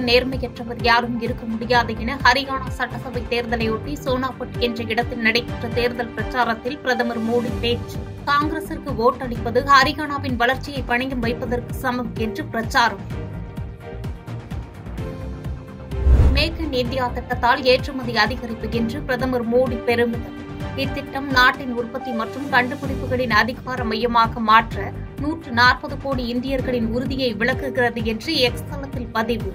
நேர்மையற்றவர் யாரும் இருக்க முடியாது என ஹரியானா சட்டசபை தேர்தலையொட்டி சோனாபட் என்ற இடத்தில் நடைபெற்ற தேர்தல் பிரச்சாரத்தில் பிரதமர் மோடி பேச்சு காங்கிரசிற்கு ஓட்டளிப்பது ஹரியானாவின் வளர்ச்சியை பணியம் வைப்பதற்கு சமம் என்று பிரச்சாரம் மேக் இன் இந்தியா திட்டத்தால் ஏற்றுமதி அதிகரிப்பு என்று பிரதமர் மோடி பெருமிதம் இத்திட்டம் நாட்டின் உற்பத்தி மற்றும் கண்டுபிடிப்புகளின் அதிகார மையமாக மாற்ற நூற்று நாற்பது கோடி இந்தியர்களின் உறுதியை விளக்குகிறது என்று எக்ஸ் தளத்தில் பதிவு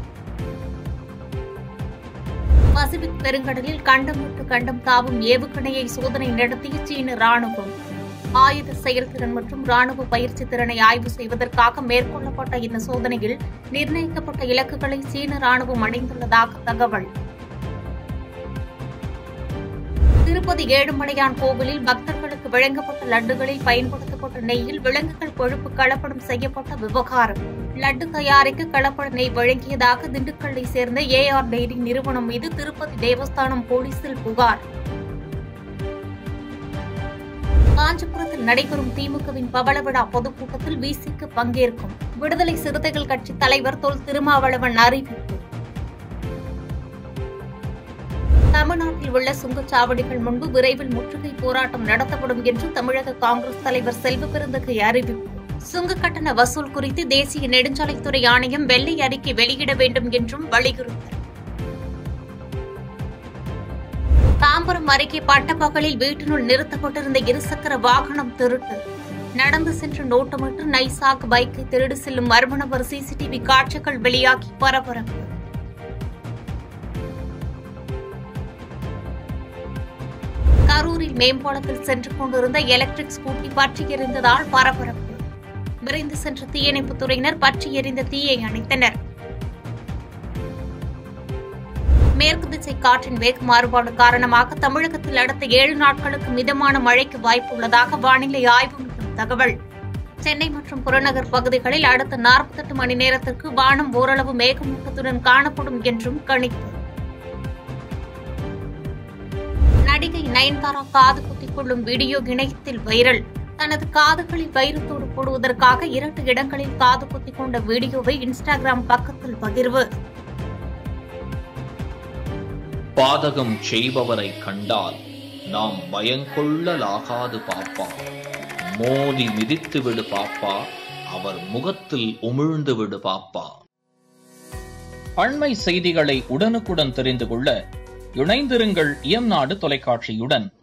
பசிபிக் பெருங்கடலில் கண்டம் விட்டு கண்டம் தாவும் ஏவுகணையை சோதனை நடத்திய சீன ராணுவம் ஆயுத செயல்திறன் மற்றும் ராணுவ பயிற்சி திறனை ஆய்வு செய்வதற்காக மேற்கொள்ளப்பட்ட இந்த சோதனையில் நிர்ணயிக்கப்பட்ட இலக்குகளை சீன ராணுவம் அடைந்துள்ளதாக தகவல் திருப்பதி ஏழுமலையான் கோவிலில் பக்தர்களுக்கு வழங்கப்பட்ட லட்டுகளில் பயன்படுத்தப்பட்ட நெய்யில் விலங்குகள் கொழுப்பு கலப்படம் செய்யப்பட்ட விவகாரம் லட்டு தயாரிக்க கலப்பட நெய் வழங்கியதாக திண்டுக்கல்லை சேர்ந்த ஏஆர் டெய்ரி நிறுவனம் மீது திருப்பதி தேவஸ்தானம் போலீசில் புகார் காஞ்சிபுரத்தில் நடைபெறும் திமுகவின் பவள விழா பொதுக்கூட்டத்தில் விசிக்கு பங்கேற்கும் விடுதலை சிறுத்தைகள் கட்சி தலைவர் தொல் திருமாவளவன் அறிவிப்பு தமிழ்நாட்டில் உள்ள சுங்கச்சாவடிகள் முன்பு விரைவில் முற்றுகை போராட்டம் நடத்தப்படும் என்று தமிழக காங்கிரஸ் தலைவர் செல்வ பெருந்தகை அறிவிப்பு சுங்க கட்டண வசூல் குறித்து தேசிய நெடுஞ்சாலைத்துறை ஆணையம் வெள்ளை அறிக்கை வெளியிட வேண்டும் என்றும் வலியுறுத்தல் தாம்பரம் அருகே பட்டப்பகலில் வீட்டினுள் நிறுத்தப்பட்டிருந்த இருசக்கர வாகனம் திருட்டு நடந்து சென்று நோட்டமிட்டு நைசாக் பைக்கை திருடு செல்லும் மர்ம நபர் சிசிடிவி காட்சிகள் வெளியாகி பரபரப்பு கரூரில் மேம்பாலத்தில் சென்று கொண்டிருந்த எலக்ட்ரிக் ஸ்கூட்டி பற்றி எரிந்ததால் பரபரப்பு விரைந்து சென்ற தீயணைப்புத் துறையினர் பற்றி எரிந்த தீயை அணைத்தனர் மேற்கு திசை காற்றின் வேக மாறுபாடு காரணமாக தமிழகத்தில் அடுத்த ஏழு நாட்களுக்கு மிதமான மழைக்கு வாய்ப்பு உள்ளதாக வானிலை ஆய்வு மையம் தகவல் சென்னை மற்றும் புறநகர் பகுதிகளில் அடுத்த நாற்பத்தெட்டு மணி நேரத்திற்கு வானம் ஓரளவு மேகமூட்டத்துடன் காணப்படும் என்றும் கணிப்பு நடிகை நயன்தாரா காது குத்திக் கொள்ளும் வீடியோ இணையத்தில் வைரல் தனது காதுகளில் வைரத்தோடு போடுவதற்காக இரண்டு இடங்களில் காது குத்திக் கொண்ட வீடியோவை இன்ஸ்டாகிராம் பக்கத்தில் பகிர்வு பாதகம் செய்பவரை கண்டால் நாம் பயங்கொள்ளலாகாது பாப்பா மோதி மிதித்து விடு பாப்பா அவர் முகத்தில் உமிழ்ந்து விடு பாப்பா அண்மை செய்திகளை உடனுக்குடன் தெரிந்து கொள்ள இணைந்திருங்கள் இயம்நாடு தொலைக்காட்சியுடன்